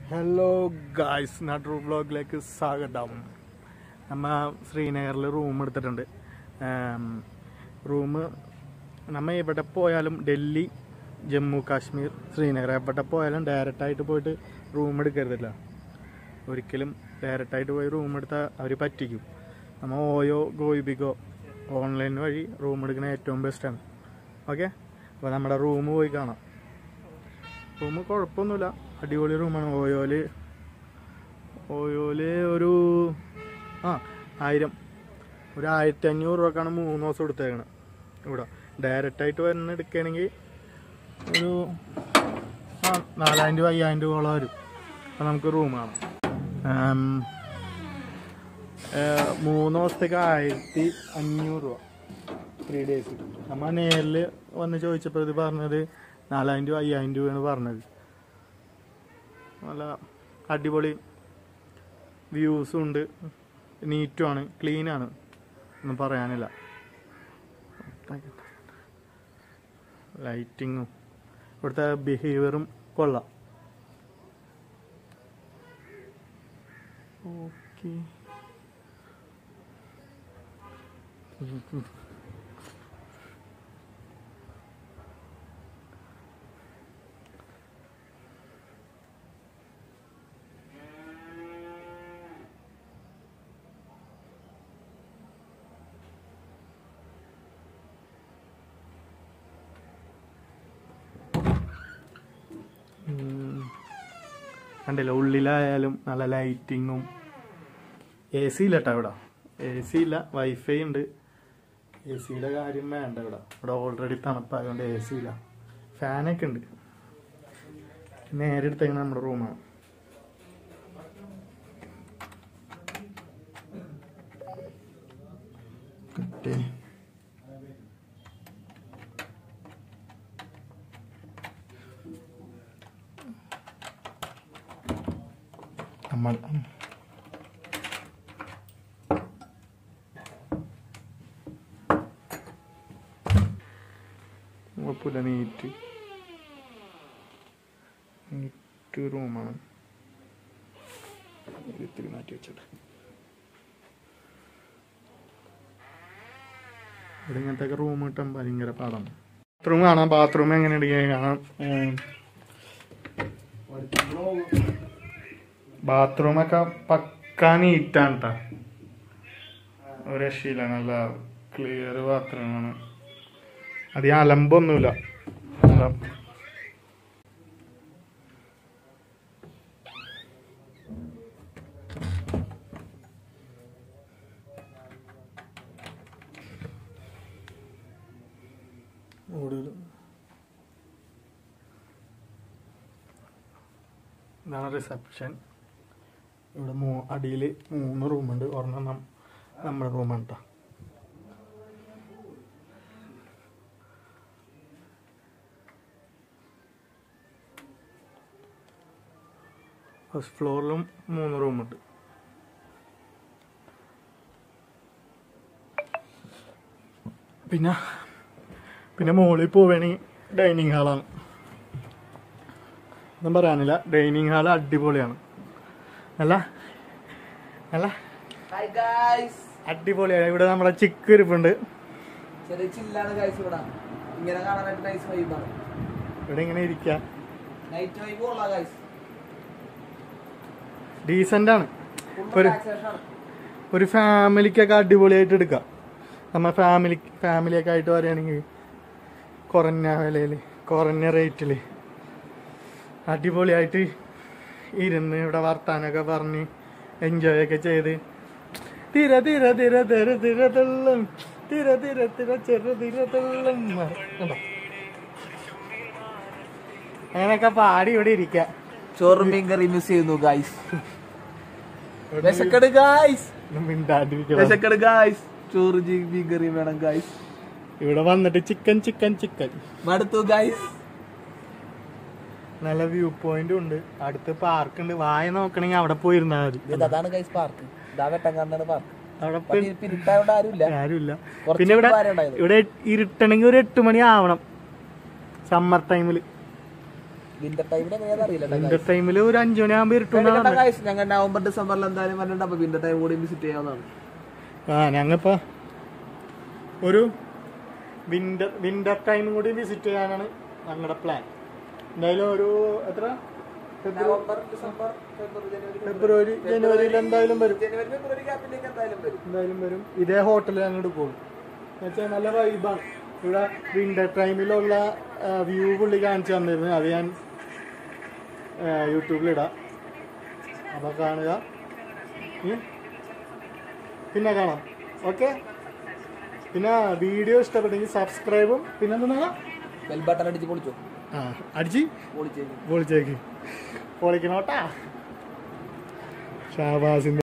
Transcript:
Hello guys നാട്ടൂർ ബ്ലോഗിലേക്ക് സ്വാഗതം നമ്മ ശ്രീനഗറിൽ റൂം എടുത്തിട്ടുണ്ട് റൂം നമ്മ എവിടെ പോയാലും ഡൽഹി ജമ്മു കാശ്മീർ ശ്രീനഗർ എവിടെ പോയാലും ഡയറക്റ്റായിട്ട് പോയിട്ട് റൂം എടുക്കരുതില്ല ഒരിക്കലും ഡയറക്റ്റായിട്ട് പോയി റൂം എടുത്താൽ അവർ പറ്റിക്കും നമ്മൾ ഓയോ ഗോയിബിഗോ ഓൺലൈൻ വഴി റൂം എടുക്കുന്ന ഏറ്റവും ബെസ്റ്റാണ് ഓക്കെ അപ്പോൾ നമ്മുടെ റൂം പോയി കാണാം റൂം കുഴപ്പമൊന്നുമില്ല അടിപൊളി റൂമാണ് ഓയോല് ഓയോല് ഒരു ആ ആയിരം ഒരു ആയിരത്തി അഞ്ഞൂറ് രൂപക്കാണ് മൂന്ന് ദിവസം എടുത്തേക്കണത് ഇവിടെ ഡയറക്റ്റായിട്ട് വരുന്ന എടുക്കുകയാണെങ്കിൽ ഒരു ആ നാലായിരം രൂപ അയ്യായിരം രൂപയോളം വരും അപ്പം നമുക്ക് റൂം കാണാം ആം, ഏ, മൂന്ന് ദിവസത്തേക്ക് ആയിരത്തി അഞ്ഞൂറ് രൂപ ത്രീ ഡേയ്സ് നമ്മൾ നേരിൽ വന്ന് ചോദിച്ചപ്പോൾ ഇത് പറഞ്ഞത് നാലായിരം രൂപ അയ്യായിരം രൂപയാണ് പറഞ്ഞത് നല്ല അടിപൊളി വ്യൂസും ഉണ്ട് നീറ്റുമാണ് ക്ലീനാണ് ഒന്നും പറയാനില്ല ലൈറ്റിങ്ങും ഇവിടുത്തെ ബിഹേവിയറും കൊള്ളാം ഓക്കെ ഉം. കണ്ടില്ല ഉള്ളിലായാലും നല്ല ലൈറ്റിങ്ങും എ സി ഇല്ല കേട്ടോ ഇവിടെ എ സി ഇല്ല വൈഫൈ ഉണ്ട് എ സിയുടെ കാര്യം വേണ്ട ഇവിടെ ഇവിടെ ഓൾറെഡി തണുപ്പായതുകൊണ്ട് എ സി ഇല്ല ഫാനൊക്കെ ഉണ്ട് നേരെ എടുത്തേക്കുന്ന നമ്മുടെ റൂമാണ് കട്ടേ നമ്മൾ കുഴപ്പമില്ല നീറ്റ് നീറ്റ് റൂമാണ് ഇത് ഇത്തിരി മാറ്റി വെച്ചിട്ട് ഇവിടെ ഇങ്ങനത്തെ റൂം കിട്ടാൻ ഭയങ്കര പാടാണ് ബാത്റൂം കാണാം ബാത്റൂം എങ്ങനെയുണ്ട് കാണാം ബാത്റൂമൊക്കെ പക്കാ നീറ്റാണ് കേട്ടോ ഒരു രക്ഷയില്ല നല്ല ക്ലിയർ ബാത്റൂമാണ് അധികം അലമ്പൊന്നുമില്ല എന്താ ഓടില്ല ഇതാണ് റിസപ്ഷൻ ഇവിടെ മൂ അടിയിൽ മൂന്ന് റൂമുണ്ട് ഒരെണ്ണം നം- നമ്മുടെ റൂമാണ് കേട്ടോ ഫസ്റ്റ് ഫ്ലോറിലും മൂന്ന് റൂമുണ്ട് പിന്നെ പിന്നെ മുകളിൽ പോവുകയാണെങ്കിൽ ഡൈനിങ് ഹാളാണ് ഒന്നും പറയാനില്ല ഡൈനിങ് ഹാൾ അടിപൊളിയാണ് അല്ല അല്ല ഹായ് ഗായ്സ് അടിപൊളിയാണ് ഇവിടെ നമ്മുടെ ചിക്ക് ഇരിപ്പുണ്ട് ചെറിയ ചില്ലാണ് ഗായ്സ് ഇവിടെ ഇങ്ങനെ കാണാനായിട്ട് നൈസ് വൈബാണ് ഇവിടെ ഇങ്ങനെ ഇരിക്കുക നൈറ്റ് വൈബ് കൊള്ളാം ഗായ്സ് ഡീസൻ്റ് ആണ് ഫുൾ ഒരു റിലാക്സേഷൻ ആണ് ഒരു ഫാമിലിക്കൊക്കെ അടിപൊളിയായിട്ട് എടുക്കാം നമ്മ ഫാമിലി ഫാമിലിയൊക്കെ ആയിട്ട് പറയുകയാണെങ്കിൽ കുറഞ്ഞ വിലയിൽ കുറഞ്ഞ റേറ്റിൽ അടിപൊളിയായിട്ട് ഇരുന്ന് ഇവിടെ വർത്താനൊക്കെ പറഞ്ഞ് എൻജോയ് ഒക്കെ ചെയ്ത് തിര തിര തിര തിര തിര തെള്ളും തിര തിര തിര ചെറു തിര തെള്ളും കണ്ടോ? അങ്ങനെയൊക്കെ പാടി ഇവിടെ ഇരിക്കാം ചോറും മീൻ കറി മിസ് ചെയ്യുന്നു ഗായ്സ് വിശക്കട് ഗായ്സ് മിണ്ടാണ്ടിരിക്കണം വിശക്കട് ഗായ്സ് ചോറ് ജി മീൻ കറി വേണം ഗായ്സ് ഇവിടെ വന്നിട്ട് ചിക്കൻ ചിക്കൻ ചിക്കൻ മടുത്തു ഗായ്സ് നല്ല വ്യൂ പോയിന്റും ഉണ്ട് അടുത്ത് പാർക്ക് ഉണ്ട് വായ നോക്കണെങ്കിൽ അവിടെ പോയിരുന്നാ മതി അതാണ് ഗൈസ് പാർക്ക് ഇതാ വെട്ടങ്കാണ്ടാണ് പാർക്ക് അവിടെ പോയി പിരിട്ടായോണ്ട് ആരുമില്ല ആരുമില്ല കുറച്ച് പിന്നെ ഇവിടെ ഭാരം ഉണ്ടായത്. ഇവിടെ ഇരുട്ടണമെങ്കിൽ ഒരു എട്ട് മണി ആവണം സമ്മർ ടൈമിൽ വിന്റർ ടൈമിൽ എങ്ങനെയാന്ന് അറിയില്ല വിന്റർ ടൈമിൽ ഒരു അഞ്ചു മണിയാകുമ്പോൾ ഇരുട്ടുന്നാണ് ഗൈസ് ഞങ്ങൾ നവംബർ ഡിസംബറിൽ എന്തായാലും വന്നിട്ടുണ്ട് അപ്പൊ വിന്റർ ടൈം കൂടി വിസിറ്റ് ചെയ്യാവുന്നതാണ് ആ ഞങ്ങളിപ്പോ ഒരു വിന്റർ വിന്റർ ടൈം കൂടി വിസിറ്റ് ചെയ്യാനാണ് ഞങ്ങളുടെ പ്ലാൻ എന്തായാലും ഒരു എത്ര ഫെബ്രുവരി നവംബർ ഡിസംബർ ഫെബ്രുവരി ജനുവരി ഫെബ്രുവരി ജനുവരിയിൽ എന്തായാലും വരും ജനുവരി ഫെബ്രുവരി ഗ്യാപ്പിലേക്ക് എന്തായാലും വരും എന്തായാലും വരും ഇതേ ഹോട്ടലിൽ അങ്ങോട്ട് പോകും എന്നുവെച്ചാൽ നല്ല വൈബാണ് ഇവിടെ വിന്റർ ടൈമിലുള്ള വ്യൂ പുള്ളി കാണിച്ചു തന്നിരുന്നു അത് ഞാൻ യൂട്യൂബിലിടാം അപ്പോൾ കാണുക ഉം. പിന്നെ കാണാം ഓക്കെ പിന്നെ വീഡിയോ ഇഷ്ടപ്പെട്ടെങ്കിൽ സബ്സ്ക്രൈബും പിന്നെ എന്താ ബെൽ ബട്ടൺ അടിച്ച് പൊളിച്ചോ ആ അടിച്ച് പൊളിച്ചേക്കും പൊളിച്ചേക്ക് പൊളിക്കണോട്ടാ ഷാബാസിന്റെ